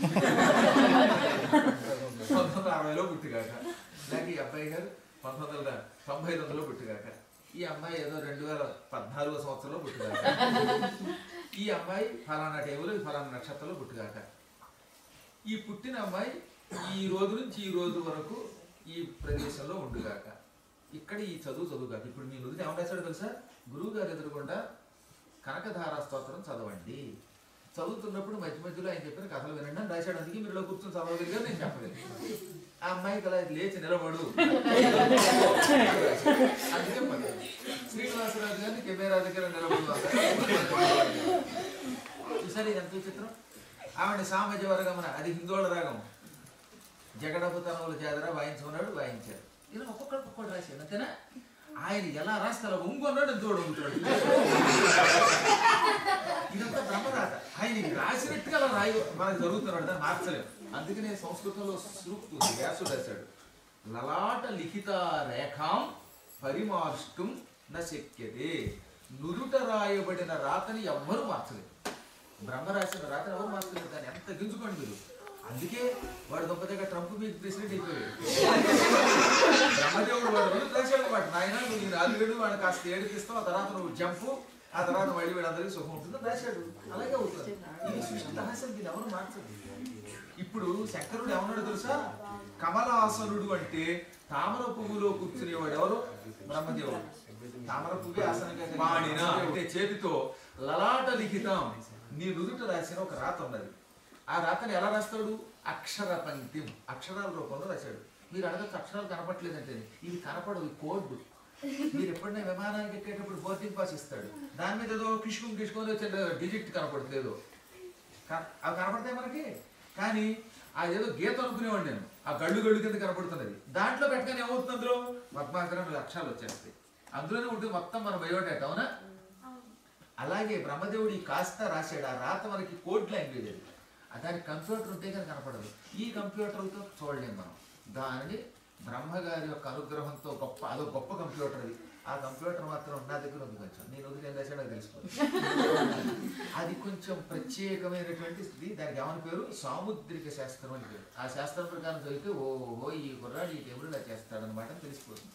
పంతొమ్మిది వందల అరవైలో పుట్టిగాక లేక ఈ అబ్బాయి గారు పంతొమ్మిది వందల తొంభై తొమ్మిదిలో పుట్టిగాక ఈ అమ్మాయి ఏదో రెండు వేల పద్నాలుగో సంవత్సరంలో పుట్టిగాక ఈ అమ్మాయి ఫలానా టైంలో ఈ ఫలానా నక్షత్రంలో పుట్టిగాక ఈ పుట్టిన అమ్మాయి ఈ రోజు నుంచి ఈ రోజు వరకు ఈ ప్రదేశంలో ఉండుగాక ఇక్కడ ఈ చదువు చదువుగాక ఇప్పుడు మీ నుదిటి ఏమని రాశాడు తెలుసా గురువు గారు ఎదురుకుండా కనకధారా స్తోత్రం చదవండి చదువుతున్నప్పుడు మధ్య మధ్యలో ఆయన చెప్పిన కథలు వినండి అని రాశాడు అందుకే మీరు ఇలా కూర్చొని చదవగలిగారు నేను చెప్పలేదు ఆ అమ్మాయికి అలా లేచి నిలబడు అందుకే పని. శ్రీనివాసరాజు గారిని కెమెరా దగ్గర నిలబడు అన్నారు. చూసారు ఇది ఎంత చిత్రం ఆవిడ సామజ వర్గమున అది హిందోళ రాగం జగడపుతనముల చేదర వాయించుకున్నాడు వాయించాడు ఇలా ఒక్కొక్కడు ఒక్కొక్కడు రాశాడు అంతేనా ఆయన ఎలా రాస్తారో ఒంగొన్నాడు తోడు ఉంటాడు ఇదంతా బ్రహ్మరాత ఆయన ఇది రాసినట్టుగా అలా రాయి మనకు జరుగుతున్నాడు దాన్ని మార్చలేము అందుకనే సంస్కృతంలో సూక్తు ఉంది, వ్యాసుడు రాశాడు లలాట లిఖిత రేఖాం పరిమార్ష్టం న శక్యతే నుదుట రాయబడిన రాతని ఎవ్వరూ మార్చలేరు బ్రహ్మ రాసిన రాత్రి ఎవరు మార్చలేదు దాన్ని ఎంత గింజుకోండి మీరు అందుకే వాడు గొప్పదిగా ట్రంప్ మీకు ప్రెసిడెంట్ అయిపోయాడు బ్రహ్మదేవుడు వాడు వెళ్ళి రాశాడు వాడు నాయన నువ్వు ఈ నాలుగేడు వాడిని కాస్త ఏడిపిస్తావు ఆ తర్వాత నువ్వు జంపు ఆ తర్వాత మళ్ళీ వీడందరికీ సుఖం ఉంటుందని రాశాడు అలాగే అవుతుంది ఈ సృష్టి రహస్యం దీన్ని ఎవరు మార్చదు ఇప్పుడు శంకరుడు ఏమన్నాడు తెలుసా కమలాసనుడు అంటే తామర పువ్వులో కూర్చునేవాడు ఎవరు బ్రహ్మదేవుడు తామర పువ్వే ఆసనంగా మాడిన అంటే చేతితో లలాట లిఖితం నీ నుదుట రాసిన ఒక రాత ఉన్నది ఆ రాతని ఎలా రాస్తాడు అక్షర పంక్తి అక్షరాల రూపంలో రాశాడు మీరు అడగచ్చు అక్షరాలు కనపట్లేదంటే ఇవి కనపడవు కోడ్ మీరు ఎప్పుడైనా విమానానికి ఎక్కేటప్పుడు బోర్డింగ్ పాస్ ఇస్తాడు దాని మీద ఏదో కిష్కుం కిష్కుని వచ్చిన డిజిట్ కనపడుతుంది ఏదో క- అవి కనపడతాయి మనకి కానీ అదేదో గీత అనుకునేవాడు నేను ఆ గళ్ళు గళ్ళు కింద కనపడుతున్నది దాంట్లో పెట్టగానే ఏమవుతుంది అందులో పద్మాకరం అక్షరాలు వచ్చేస్తాయి అందులోనే ఉంటుంది మొత్తం మన బయోడేటా అవునా అలాగే బ్రహ్మదేవుడు ఈ కాస్త రాశాడు ఆ రాత మనకి కోడ్ లాంగ్వేజ్ అది దానికి కంప్యూటర్ ఉంటే కానీ కనపడదు ఈ కంప్యూటర్తో చూడలేం మనం దానిని బ్రహ్మగారి యొక్క అనుగ్రహంతో గొప్ప అదో గొప్ప కంప్యూటర్ అది ఆ కంప్యూటర్ మాత్రం నా దగ్గర ఉంది కొంచెం నేను వదిలి ఏం రాశాడో నాకు తెలిసిపోతుంది అది కొంచెం ప్రత్యేకమైనటువంటిది దానికి ఏమని పేరు సాముద్రిక శాస్త్రం అని పేరు ఆ శాస్త్రం ప్రకారం చదివితే ఓహో ఈ కుర్రాడు ఈ టేబుల్ ఇలా చేస్తాడనమాట అని తెలిసిపోతుంది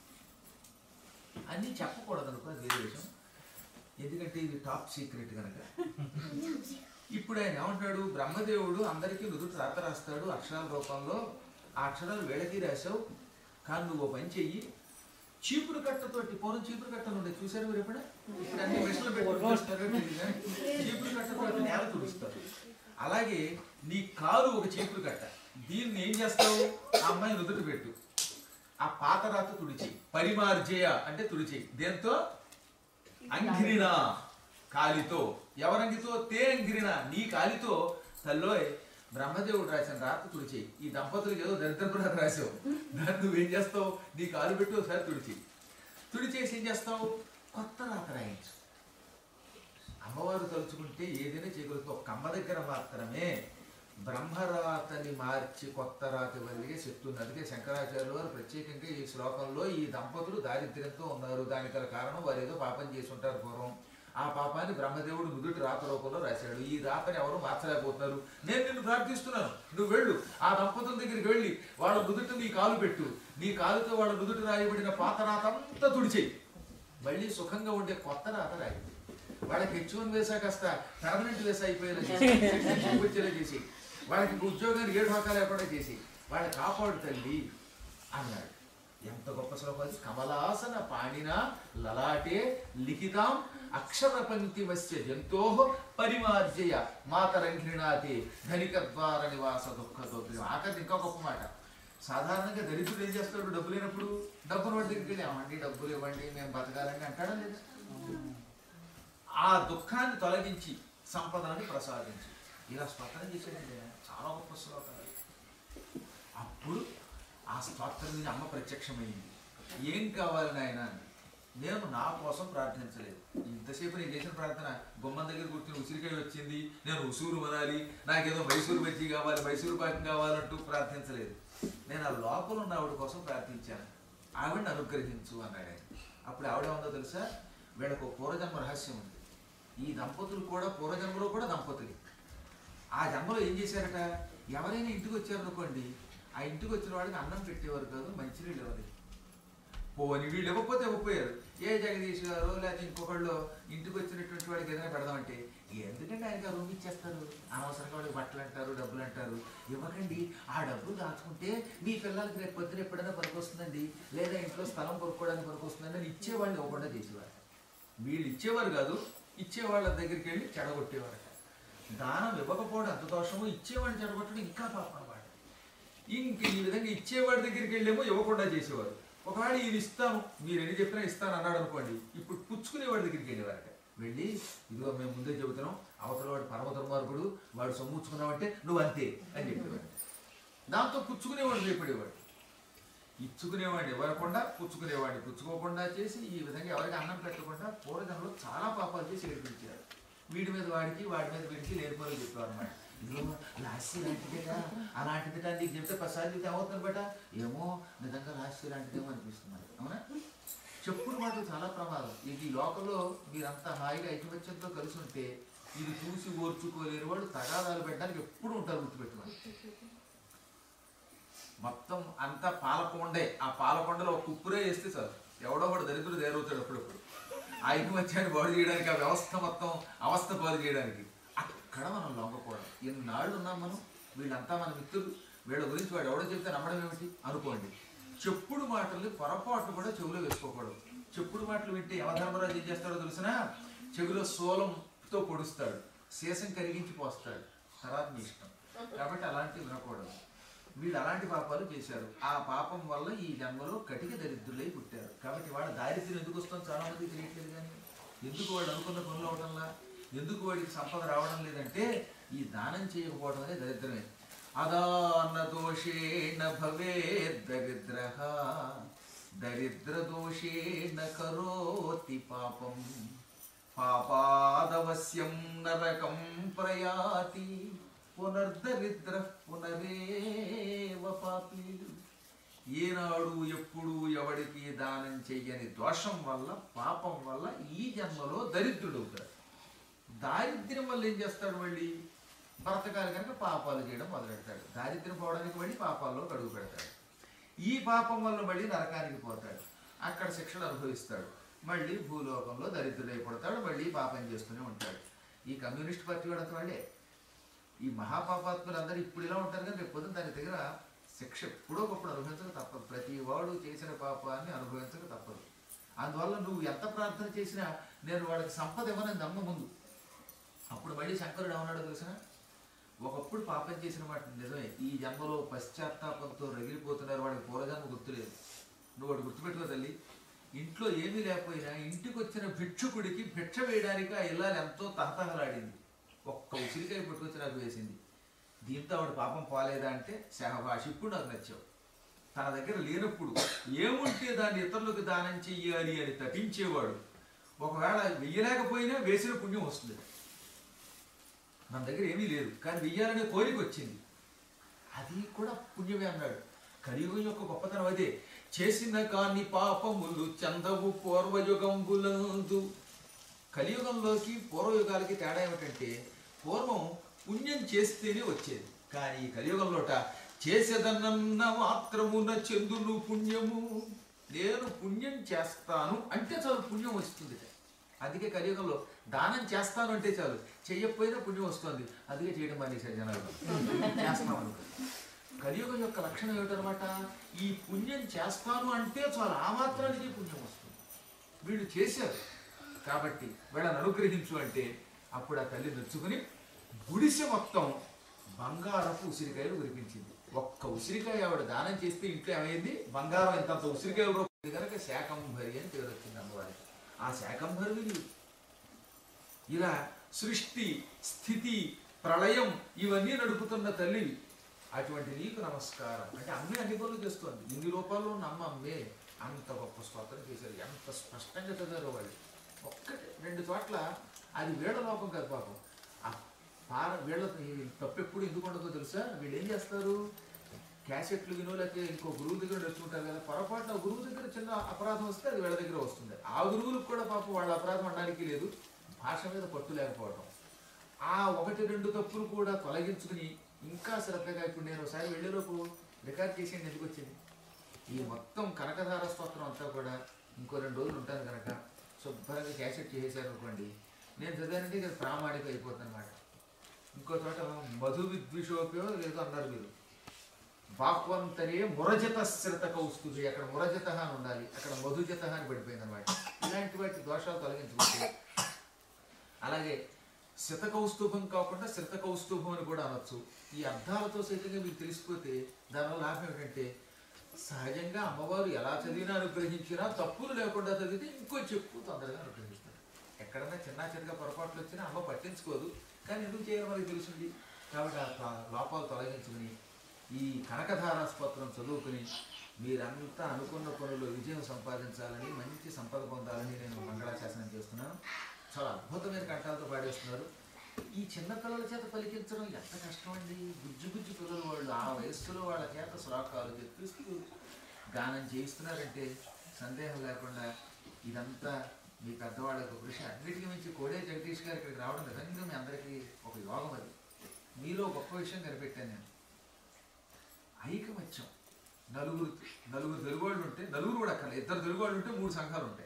అన్నీ చెప్పకూడదు అనుకో అది వేరే విషయం ఎందుకంటే ఇది టాప్ సీక్రెట్ కనుక ఇప్పుడు ఆయన ఏమంటాడు బ్రహ్మదేవుడు అందరికీ నుదుటి రాత రాస్తాడు అక్షరాల రూపంలో ఆ అక్షరాలు వేళకి రాసావు కానీ నువ్వు ఓ పని చెయ్యి చీపురు కట్టతోటి పూర్వం చీపురు కట్టలు ఉండే చూసారు మీరు ఎప్పుడే ఇప్పుడు అన్ని మిషన్లు పెట్టుకుంటారు చీపురు కట్టతోటి నేల తుడుస్తారు అలాగే నీ కాలు ఒక చీపురు కట్ట దీన్ని ఏం చేస్తావు ఆ అమ్మాయి నుదుట పెట్టు ఆ పాత రాత తుడిచేయి పరిమార్జేయ అంటే తుడిచేయి దేంతో అంగిరిన కాలితో ఎవరంగితో తే అంగిరిన నీ కాలితో తల్లోయ్ బ్రహ్మదేవుడు రాసిన రాత తుడిచేయి ఈ దంపతులకు ఏదో దరిద్రపు రాత రాసావు దాన్ని నువ్వేం చేస్తావు నీ కాలు పెట్టి ఒకసారి తుడిచేయి తుడిచేసి ఏం చేస్తావు కొత్త రాత రాయించు అమ్మవారు తలుచుకుంటే ఏదైనా చేయగలుగుతుంది ఒక అమ్మ దగ్గర మాత్రమే బ్రహ్మరాతని మార్చి కొత్త రాత వల్లిగే శక్తి ఉంది అందుకే శంకరాచార్యుల వారు ప్రత్యేకంగా ఈ శ్లోకంలో ఈ దంపతులు దారిద్ర్యంతో ఉన్నారు దానికి గల కారణం వారు ఏదో పాపం చేసి ఉంటారు పూర్వం ఆ పాపాన్ని బ్రహ్మదేవుడు నుదుటి రాత రూపంలో రాశాడు ఈ రాతని ఎవరు మార్చలేకపోతున్నారు నేను నిన్ను ప్రార్థిస్తున్నాను నువ్వు వెళ్ళు ఆ దంపతుల దగ్గరికి వెళ్ళి వాళ్ళ నుదుట నీ కాలు పెట్టు నీ కాలుతో వాళ్ళ నుదుట రాయబడిన పాత రాత అంతా తుడిచేయి మళ్ళీ సుఖంగా ఉండే కొత్త రాత రాయి వాళ్ళకి హెచ్ వన్ వేసా కాస్త పర్మనెంట్ వేసా అయిపోయేలా చేసి extension వచ్చేలా చేసి వాళ్ళకి ఉద్యోగానికి ఏడు హోకా లేకుండా చేసి వాళ్ళ కాపాడు తల్లి అన్నాడు ఎంత గొప్ప శ్లోకం అది కమలాసన పాణిన లలాటే లిఖితాం అక్షర పంక్తి మత్స్య జంతో పరిమార్జయ మాతరంఘ్రిణాతి ధనిక ద్వార నివాస దుఃఖతో ఆఖరి ఇంకా గొప్ప మాట సాధారణంగా దరిద్రుడు ఏం చేస్తాడు డబ్బు లేనప్పుడు డబ్బును వాడి దగ్గరికి వెళ్ళి అమ్మండి డబ్బులు ఇవ్వండి మేము బతకాలని అంటాడా లేదా ఆ దుఃఖాన్ని తొలగించి సంపదను ప్రసాదించి ఇలా స్తోత్రం చేశాడండి ఆయన. చాలా గొప్ప శ్లోకం అది. అప్పుడు ఆ స్తోత్రం మీద అమ్మ ప్రత్యక్షమైంది ఏం కావాలి నాయన అని. నేను నా కోసం ప్రార్థించలేదు ఇంతసేపు నేను చేసిన ప్రార్థన గుమ్మం దగ్గర కూర్చుని ఉసిరికాయ వచ్చింది నేను ఉసూరు మనాలి నాకేదో మైసూరు బజ్జీ కావాలి మైసూరు పాకం కావాలంటూ ప్రార్థించలేదు నేను ఆ లోపల ఉన్న ఆవిడ కోసం ప్రార్థించాను ఆవిడని అనుగ్రహించు అన్నాడు ఆయన అప్పుడు ఆవిడ ఉందో తెలుసా వీళ్ళకు ఒక పూర్వజన్మ రహస్యం ఉంది ఈ దంపతులు కూడా పూర్వజన్మలో కూడా దంపతులు ఆ జన్మలో ఏం చేశారట ఎవరైనా ఇంటికి వచ్చారనుకోండి ఆ ఇంటికి వచ్చిన వాడికి అన్నం పెట్టేవారు కాదు మంచినీళ్ళు ఇవ్వదు పోని వీళ్ళు ఇవ్వకపోతే ఇవ్వకపోయారు ఏ జగదీష్ గారు లేకపోతే ఇంకొకళ్ళు ఇంటికి వచ్చినటువంటి వాడికి ఏదైనా పెడదామంటే ఎందుకంటే ఆయనకి రూమ్ ఇచ్చేస్తారు అనవసరంగా వాడికి బట్టలు అంటారు డబ్బులు అంటారు ఇవ్వకండి ఆ డబ్బులు దాచుకుంటే మీ పిల్లలకి రేపు పొద్దున ఎప్పుడైనా పనికొస్తుందండి లేదా ఇంట్లో స్థలం కొనుక్కోవడానికి పనికొస్తుందండి అని ఇచ్చేవాళ్ళు ఇవ్వకుండా చేసేవారు వీళ్ళు ఇచ్చేవారు కాదు ఇచ్చేవాళ్ళ దగ్గరికి వెళ్ళి చెడగొట్టేవారట దానం ఇవ్వకపోవడం అంత దోషము ఇచ్చేవాడిని చెడగొట్టడం ఇంకా పాపం అన్నమాట ఇంక ఈ విధంగా ఇచ్చేవాడి దగ్గరికి వెళ్ళేమో ఇవ్వకుండా చేసేవారు ఒకవేళ ఇది ఇస్తాను మీరు ఎన్ని చెప్పినా ఇస్తాను అన్నాడు అనుకోండి ఇప్పుడు పుచ్చుకునేవాడి దగ్గరికి వెళ్ళేవారట వెళ్ళి ఇదిగో మేము ముందే చెబుతున్నాం అవతల వాడు పరమ దుర్మార్గుడు వాడు సొమ్ముచ్చుకున్నావంటే నువ్వు అంతే అని చెప్పేవాడు దాంతో పుచ్చుకునేవాడు భయపడేవాడు ఇచ్చుకునేవాడిని ఇవ్వకుండా పుచ్చుకునేవాడిని పుచ్చుకోకుండా చేసి ఈ విధంగా ఎవరికి అన్నం పెట్టకుండా పూర్వజనంలో చాలా పాపాలు చేసి ఏర్పించారు వీడి మీద వాడికి వాడి మీద వీడికి లేనిపోయి చెప్పారు అనమాట ఇదిగో లాస్య లాంటిదేగా అలాంటిదిగా నీకు చెప్తే ప్రసాద్ చెప్తే ఏమవుతుంది బట ఏమో నిజంగా లాస్య లాంటిదేమో అనిపిస్తుంది మరి. అవునా చెప్పుడు మాటలు చాలా ప్రమాదం ఇది ఈ లోకంలో మీరంతా హాయిగా ఐకమత్యంతో కలిసి ఉంటే ఇది చూసి ఓర్చుకోలేని వాళ్ళు తగాదాలు పెట్టడానికి ఎప్పుడు ఉంటారు గుర్తుపెట్టుకోండి మొత్తం అంతా పాలకొండే ఆ పాలకొండలో ఒక కుప్పురే వేస్తే చాలు ఎవడో ఒకడు దరిద్రుడు తయారవుతాడు అప్పుడప్పుడు ఆ ఐకమత్యాన్ని బాగు చేయడానికి ఆ వ్యవస్థ మొత్తం అవస్థ బాగు చేయడానికి అక్కడ మనం లొంగకూడదు ఎన్నాళ్ళు ఉన్నాం మనం వీళ్ళంతా మన మిత్రులు వీళ్ళ గురించి వాడు ఎవడో చెప్తే నమ్మడం ఏమిటి అనుకోండి చెప్పుడు మాటలు పొరపాటు కూడా చెవిలో వేసుకోకూడదు చెప్పుడు మాటలు వింటే యమధర్మరాజు ఏం చేస్తాడో తెలిసినా చెవిలో సోలంతో పొడుస్తాడు శేషం కరిగించి పోస్తాడు తర్వాత మీ ఇష్టం కాబట్టి అలాంటివి వినకూడదు వీళ్ళు అలాంటి పాపాలు చేశారు ఆ పాపం వల్ల ఈ జన్మలో కటిక దరిద్రులై పుట్టారు కాబట్టి వాళ్ళ దారిద్ర్యం ఎందుకు వస్తుందో చాలా మంది తెలియట్లేదు కానీ ఎందుకు వాడు అనుకున్న పనులు అవడంలా ఎందుకు వాడికి సంపద రావడం లేదంటే ఈ దానం చేయకపోవడం అనేది దరిద్రమే అదాన దోషేణ భవే దరిద్ర దరిద్ర దోషేణ కరోతి పాపం పాపాదవశ్యం నరకం ప్రయాతి పునర్దరిద్ర పునరేవ పాపి ఏనాడు ఎప్పుడు ఎవడికి దానం చెయ్యని దోషం వల్ల పాపం వల్ల ఈ జన్మలో దరిద్రుడవుతాడు దారిద్ర్యం వల్ల ఏం చేస్తాడు మళ్ళీ బ్రతకాలి కనుక పాపాలు చేయడం మొదలెడతాడు దారిద్ర్యం పోవడానికి మళ్ళీ పాపాల్లో అడుగు పెడతాడు ఈ పాపం వల్ల మళ్ళీ నరకానికి పోతాడు అక్కడ శిక్షలు అనుభవిస్తాడు మళ్ళీ భూలోకంలో దరిద్రుడైపడతాడు మళ్ళీ పాపం చేస్తూనే ఉంటాడు ఈ కమ్యూనిస్ట్ పార్టీ వాడంత వాళ్ళే ఈ మహాపాపాత్ములు అందరూ ఇప్పుడు ఇలా ఉంటారు కానీ రేపు పొద్దున్న దాని దగ్గర శిక్ష ఎప్పుడో ఒకప్పుడు అనుభవించక తప్పదు ప్రతి వాడు చేసిన పాపాన్ని అనుభవించక తప్పదు అందువల్ల నువ్వు ఎంత ప్రార్థన చేసినా నేను వాళ్ళకి సంపద ఇవ్వనని నమ్మ ముందు అప్పుడు మళ్ళీ శంకరుడు ఏమన్నాడో తెలిసిన ఒకప్పుడు పాపం చేసిన మాట నిజమే ఈ జన్మలో పశ్చాత్తాపంతో రగిలిపోతున్నారు వాడికి పూర్వజన్మ గుర్తులేదు నువ్వు వాడు గుర్తుపెట్టుకో తల్లి ఇంట్లో ఏమీ లేకపోయినా ఇంటికి వచ్చిన భిక్షుకుడికి భిక్ష వేయడానికి ఆ ఇల్లాలు ఎంతో తహతహలాడింది ఒక్క ఉసిరికాయ పట్టుకొచ్చి నాకు వేసింది దీంతో ఆవిడ పాపం పోలేదా అంటే శహభాష ఇప్పుడు నాకు నచ్చావు తన దగ్గర లేనప్పుడు ఏముంటే దాన్ని ఇతరులకు దానం చెయ్యాలి అని తపించేవాడు ఒకవేళ వెయ్యలేకపోయినా వేసిన పుణ్యం వస్తుంది మన దగ్గర ఏమీ లేదు కానీ వెయ్యాలనే కోరిక వచ్చింది అది కూడా పుణ్యమే అన్నాడు కలియుగం యొక్క గొప్పతనం అదే చేసిన కాని పాపములు చందవు పూర్వయుగంబులందు కలియుగంలోకి పూర్వయుగాలకి తేడా ఏమిటంటే పూర్వం పుణ్యం చేస్తేనే వచ్చేది కానీ ఈ కలియుగంలోట చేసేదన్న మాత్రమున చెందును పుణ్యము నేను పుణ్యం చేస్తాను అంటే చాలు పుణ్యం వస్తుంది అందుకే కలియుగంలో దానం చేస్తాను అంటే చాలు చెయ్యకపోయినా పుణ్యం వస్తుంది అందుకే చేయడం మానేశారు జనాలు చేస్తాం అనుకో కలియుగం యొక్క లక్షణం ఏమిటనమాట ఈ పుణ్యం చేస్తాను అంటే చాలు ఆ మాత్రానికి పుణ్యం వస్తుంది వీళ్ళు చేశారు కాబట్టి వీళ్ళని అనుగ్రహించు అంటే అప్పుడు ఆ తల్లి నచ్చుకుని గుడిసె మొత్తం బంగారపు ఉసిరికాయలు కురిపించింది ఒక్క ఉసిరికాయ ఆవిడ దానం చేస్తే ఇంట్లో ఏమైంది బంగారం ఇంతంత ఉసిరికాయలు రూపాయలు కనుక శాకంభరి అని పేరు వచ్చింది అమ్మవారికి ఆ శాకంభరి ఇలా సృష్టి స్థితి ప్రళయం ఇవన్నీ నడుపుతున్న తల్లివి అటువంటి నీకు నమస్కారం అంటే అమ్మే అన్ని పనులు చేస్తుంది ఇన్ని రూపాయలు ఉన్న అమ్మ అమ్మే అంత గొప్ప స్తోత్రం చేశారు ఎంత స్పష్టంగా చదివారు వాళ్ళు ఒక్కటి రెండు చోట్ల అది వీళ్ళ లోపం కాదు పాపం ఆ పార వీళ్ళ ఈ తప్పు ఎప్పుడు ఎందుకు ఉండదో తెలుసా వీళ్ళు ఏం చేస్తారు క్యాసెట్లు వినో లేకపోతే ఇంకో గురువు దగ్గర నేర్చుకుంటారు కదా పొరపాటున గురువు దగ్గర చిన్న అపరాధం వస్తే అది వీళ్ళ దగ్గర వస్తుంది ఆ గురువులకు కూడా పాపం వాళ్ళ అపరాధం అనడానికి లేదు భాష మీద పట్టు లేకపోవడం ఆ ఒకటి రెండు తప్పులు కూడా తొలగించుకుని ఇంకా శ్రద్ధగా ఇప్పుడు నేను ఒకసారి వెళ్ళేలోపు రికార్డ్ చేసేయండి ఎందుకు వచ్చింది ఈ మొత్తం కనకధార స్తోత్రం అంతా కూడా ఇంకో రెండు రోజులు ఉంటాను కనుక శుభ్రంగా క్యాసెట్ చేసేసారు అనుకోండి నేను చదివానంటే ఇది ప్రామాణిక అయిపోతుంది అనమాట ఇంకో చోట మధు విద్విషోప్యో లేదో అన్నారు మీరు బాహ్వంతరే మురజత శ్రత కౌస్తుభి అక్కడ మురజత అని ఉండాలి అక్కడ మధుజత అని పడిపోయింది అనమాట ఇలాంటి వాటి దోషాలు తొలగించుకుంటే అలాగే శతకౌస్తుభం కాకుండా శతకౌస్తుభం అని కూడా అనొచ్చు ఈ అర్థాలతో సైతంగా మీకు తెలిసిపోతే దానివల్ల లాభం ఏంటంటే సహజంగా అమ్మవారు ఎలా చదివినా అనుగ్రహించినా తప్పులు లేకుండా చదివితే ఇంకొంచెం ఎక్కువ తొందరగా అనుగ్రహిస్తారు ఎక్కడన్నా చిన్న చిన్నగా పొరపాట్లు వచ్చినా అమ్మ పట్టించుకోదు కానీ ఎందుకు చేయాలో మనకి తెలుసుంది కాబట్టి ఆ త- లోపాలు తొలగించుకుని ఈ కనకధార స్తోత్రం చదువుకుని మీరంతా అనుకున్న పనులు విజయం సంపాదించాలని మంచి సంపద పొందాలని నేను మంగళాశాసనం చేస్తున్నాను చాలా అద్భుతమైన కంఠాలతో పాడేస్తున్నారు ఈ చిన్న పిల్లల చేత పలికించడం ఎంత కష్టం అండి గుజ్జు గుజ్జు పిల్లలు వాళ్ళు ఆ వయస్సులో వాళ్ళ చేత శ్లోకాలు చెప్పిస్తూ గానం చేయిస్తున్నారంటే సందేహం లేకుండా ఇదంతా మీ పెద్దవాళ్ళకు కృషి అన్నిటికీ మించి కోడే జగదీష్ గారు ఇక్కడికి రావడం నిజంగా మీ అందరికీ ఒక యోగం అది మీలో గొప్ప విషయం కనిపెట్టాను నేను ఐకమత్యం నలుగురు నలుగురు తెలుగు వాళ్ళు ఉంటే నలుగురు కూడా అక్కడ ఇద్దరు తెలుగు వాళ్ళు ఉంటే మూడు సంఘాలు ఉంటాయి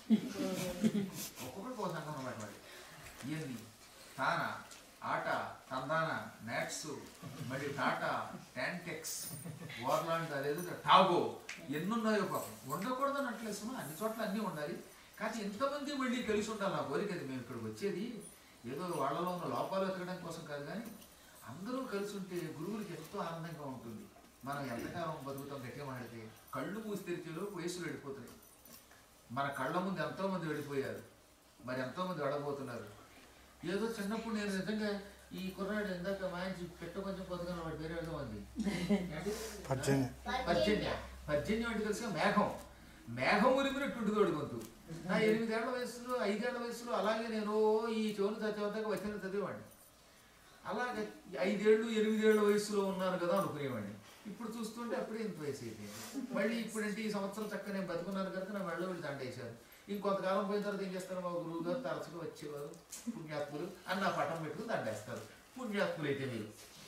ఒక్కొక్కరికి ఒక సంఘం అన్నమాట మరి ఇవన్నీ తాన ఆట తందాన నాట్స్ మరి టాటా టాంటెక్స్ ఓర్లాండ్ అదేదో టాగో ఎన్నున్నాయో పాపం ఉండకూడదని అంటలేదు సుమా అన్ని చోట్ల అన్నీ ఉండాలి కానీ ఎంతమంది మళ్ళీ కలిసి ఉండాలి నా కోరిక అది మేము ఇక్కడికి వచ్చేది ఏదో వాళ్ళలో ఉన్న లోపాలు వెతకడం కోసం కాదు కానీ అందరూ కలిసి ఉంటే గురువులకి ఎంతో ఆనందంగా ఉంటుంది మనం ఎంతకాలం బతుకుతాం గట్టిగా మాట్లాడితే కళ్ళు మూసి తెరిచేలో వయసులు వెళ్ళిపోతున్నాయి మన కళ్ళ ముందు ఎంతో మంది వెళ్ళిపోయారు మరి ఎంతో మంది వెళ్ళబోతున్నారు ఏదో చిన్నప్పుడు నేను నిజంగా ఈ కుర్రాడు ఇందాక మంచి పెట్ట కొంచెం పొద్దుగా వాడి పేరు ఏదో ఉంది ఏంటి? పర్జన్య. పర్జన్య పర్జన్యం అంటే తెలుసా మేఘం మేఘం ఉరిమినట్టు తోడు గొంతు నా ఎనిమిదేళ్ల వయసులో ఐదేళ్ల వయసులో అలాగే నేను ఈ చెవులు చదివేదాకా వచ్చిన చదివేవాడిని అలాగే ఐదేళ్ళు ఎనిమిదేళ్ళ వయసులో ఉన్నారు కదా అనుకునేవాడిని ఇప్పుడు చూస్తుంటే అప్పుడే ఇంత వయసు అయిపోయింది మళ్ళీ ఇప్పుడంటే ఈ సంవత్సరం చక్కగా నేను బతుకున్నాను కనుక నా మెళ్ళ వెళ్ళి దండేశారు ఇంకొంతకాలం పోయిన తర్వాత ఏం చేస్తారు మా గురువు గారు తరచుగా వచ్చేవారు పుణ్యాత్ములు అని నా పటం పెట్టుకుని దండేస్తారు పుణ్యాత్ములు అయితే మీరు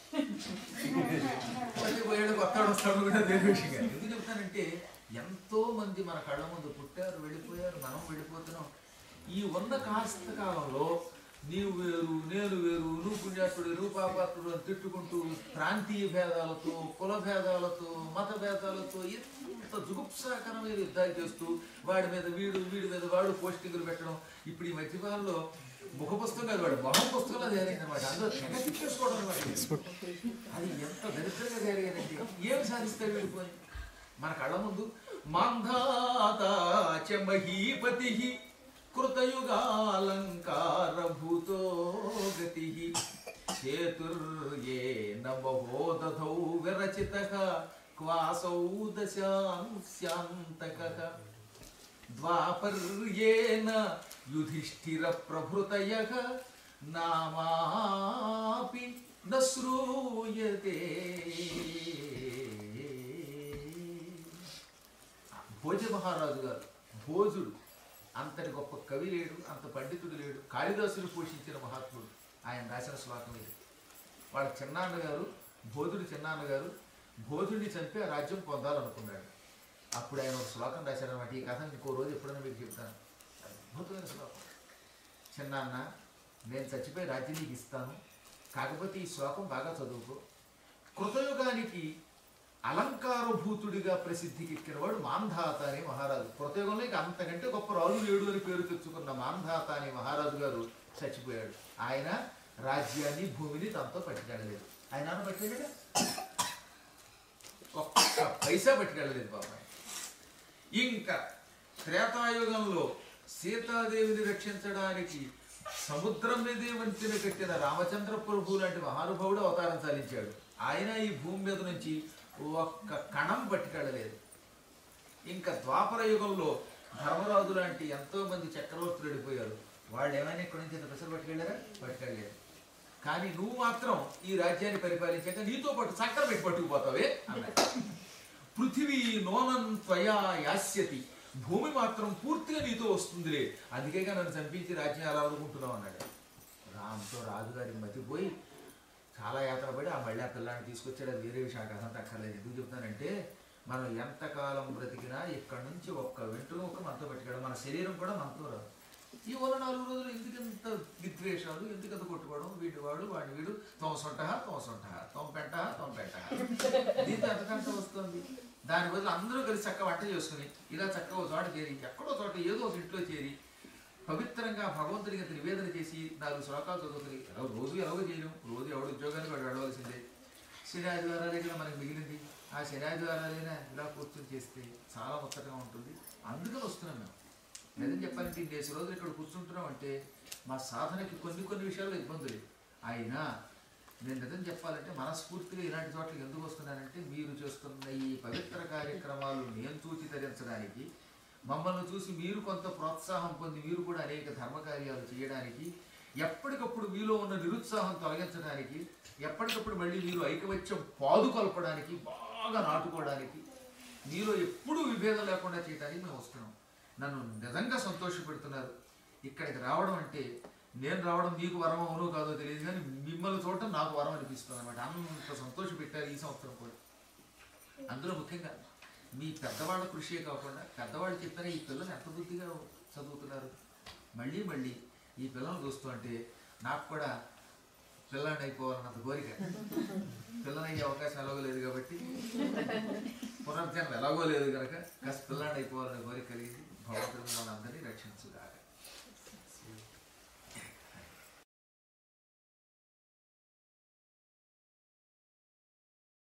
మళ్ళీ పోయాడు కొత్తాడు వస్తాడు కూడా వేరే విషయం కాదు. ఎందుకు చెప్తానంటే ఎంతో మంది మన కళ్ళ ముందు పుట్టారు వెళ్ళిపోయారు మనం వెళ్ళిపోతున్నాం ఈ ఉన్న కాస్త కాలంలో నీవు వేరు నేను వేరు నువ్వు పుణ్యాత్ముడు నువ్వు పాపాత్ముడు అని తిట్టుకుంటూ ప్రాంతీయ భేదాలతో కుల భేదాలతో మత భేదాలతో ఎంత జుగుప్సాకరమైన యుద్ధాలు చేస్తూ వాడి మీద వీడు వీడి మీద వాడు పోస్టింగులు పెట్టడం ఇప్పుడు ఈ మధ్యకాలంలో ముఖ పుస్తకం కాదు వాడు మొహం పుస్తకంలో తయారైంది అనమాట అందరూ తెగ తిప్పేసుకోవడం అనమాట అది ఎంత దరిద్రంగా జరిగేదండి ఏం సాధిస్తాడు వీడిపోయి మన కళ్ళ ముందు మాంధాత చ మహీపతి కృతయుగాలంకార భూతో గతి చేతుర్యేన బహోదధౌ విరచిత క్వాసౌ దశాంశాంతక ద్వాపర్యేన యుధిష్ఠిర ప్రభృతయ నామాపి న శ్రూయతే భోజ మహారాజు గారు భోజుడు అంతటి గొప్ప కవి లేడు అంత పండితుడు లేడు కాళిదాసుని పోషించిన మహాత్ముడు ఆయన రాసిన శ్లోకం ఇది వాళ్ళ చిన్నాన్న గారు భోజుడి చిన్నాన్న గారు భోజుడిని చంపి ఆ రాజ్యం పొందాలనుకున్నాడు అప్పుడు ఆయన ఒక శ్లోకం రాశారనమాట ఈ కథ ఇంకో రోజు ఎప్పుడైనా మీకు చెప్తాను అద్భుతమైన శ్లోకం చిన్నాన్న నేను చచ్చిపోయి రాజ్యం నీకు ఇస్తాను కాకపోతే ఈ శ్లోకం బాగా చదువుకో కృతయుగానికి అలంకారభూతుడిగా ప్రసిద్ధికి ఎక్కినవాడు మాంధాత అనే మహారాజు కృతయుగంలో ఇక అంతకంటే గొప్ప రాజు లేడు అని పేరు తెచ్చుకున్న మాంధాత అనే మహారాజు గారు చచ్చిపోయాడు ఆయన రాజ్యాన్ని భూమిని తనతో పట్టుకెళ్ళలేదు ఆయన అన్న పట్టుకెళ్ళాడా ఒక్క పైసా పట్టుకెళ్ళలేదు బాబాయ్ ఇంకా త్రేతాయుగంలో సీతాదేవిని రక్షించడానికి సముద్రం మీదే వంతెన కట్టిన రామచంద్ర ప్రభు లాంటి మహానుభావుడు అవతారం చాలించాడు ఆయన ఈ భూమి మీద నుంచి ఒక్క కణం పట్టుకెళ్ళలేదు ఇంకా ద్వాపర యుగంలో ధర్మరాజు లాంటి ఎంతో మంది చక్రవర్తులు వెళ్ళిపోయారు వాళ్ళు ఏమైనా ఇక్కడి నుంచి ఇంత పెసలు పట్టుకెళ్ళారా పట్టుకెళ్ళలేదు కానీ నువ్వు మాత్రం ఈ రాజ్యాన్ని పరిపాలించాక నీతో పాటు చక్కెర పెట్టి పట్టుకుపోతావే అన్నాడు పృథివీ నోనం త్వయా యాస్యతి భూమి మాత్రం పూర్తిగా నీతో వస్తుందిలే అందుకేగా నన్ను చంపించి రాజ్యం ఎలా అనుకుంటున్నావు అన్నాడు రామ్తో రాజుగారికి మతిపోయి చాలా యాత్ర పడి ఆ మళ్ళీ ఆ పిల్లాన్ని తీసుకొచ్చాడు అది వేరే విషయం నాకు అదంతా అక్కర్లేదు ఎందుకు చెప్తానంటే మనం ఎంతకాలం బ్రతికినా ఇక్కడి నుంచి ఒక్క వెంటనే ఒక మనతో పెట్టుకోవడం మన శరీరం కూడా మనతో రాదు ఈ వల్ల నాలుగు రోజులు ఎందుకు ఎంత విద్వేషాలు ఎందుకు ఎంత కొట్టుకోవడం వీడి వాడు వాడి వీడు తోమసొంట తోమసొంట తోమ పెంట తోమ పెంట దీంతో ఎంతకంట వస్తుంది దాని బదులు అందరూ కలిసి చక్క వంట చేసుకుని ఇలా చక్కగా ఒక చోట చేరి ఎక్కడో చోట ఏదో ఒక ఇంట్లో చేరి పవిత్రంగా భగవంతుడికి అంత నివేదన చేసి నాలుగు శ్లోకాలు చదువుకుని ఎలా రోజు ఎలాగో చేయడం రోజు ఎవడు ఉద్యోగానికి వాడు వెళ్ళవలసిందే శని ఆదివారాలే కదా మనకి మిగిలింది ఆ శని ఆదివారాలైనా ఇలా కూర్చొని చేస్తే చాలా ముచ్చటగా ఉంటుంది అందుకని వస్తున్నాం మేము నిజం చెప్పాలంటే ఇన్నేసి రోజులు ఇక్కడ కూర్చుంటున్నాం అంటే మా సాధనకి కొన్ని కొన్ని విషయాల్లో ఇబ్బందులు అయినా నేను నిజం చెప్పాలంటే మనస్ఫూర్తిగా ఇలాంటి చోట్లకి ఎందుకు వస్తున్నానంటే మీరు చేస్తున్న ఈ పవిత్ర కార్యక్రమాలు నేను చూసి తరించడానికి మమ్మల్ని చూసి మీరు కొంత ప్రోత్సాహం పొంది మీరు కూడా అనేక ధర్మ కార్యాలు చేయడానికి ఎప్పటికప్పుడు మీలో ఉన్న నిరుత్సాహం తొలగించడానికి ఎప్పటికప్పుడు మళ్ళీ మీరు ఐకమత్యం పాదుకొల్పడానికి బాగా నాటుకోవడానికి మీలో ఎప్పుడూ విభేదం లేకుండా చేయడానికి మేము వస్తున్నాం నన్ను నిజంగా సంతోషపెడుతున్నారు ఇక్కడికి రావడం అంటే నేను రావడం మీకు వరం అవునో కాదో తెలియదు కానీ మిమ్మల్ని చూడటం నాకు వరం అనిపిస్తుంది అనమాట అంత సంతోషం పెట్టారు ఈ సంవత్సరం కూడా అందులో ముఖ్యంగా మీ పెద్దవాళ్ళ కృషియే కాకుండా పెద్దవాళ్ళు చెప్పిన ఈ పిల్లలు ఎంత బుద్ధిగా చదువుతున్నారు మళ్ళీ మళ్ళీ ఈ పిల్లలు చూస్తూ అంటే నాకు కూడా పిల్లని అయిపోవాలన్నంత కోరిక పిల్లనయ్యే అవకాశం ఎలాగో లేదు కాబట్టి పునర్జన్మ ఎలాగో లేదు కనుక కాస్త పిల్లాడి అయిపోవాలనే కోరిక కలిగింది భగవంతుడు మనందరినీ రక్షించుగాక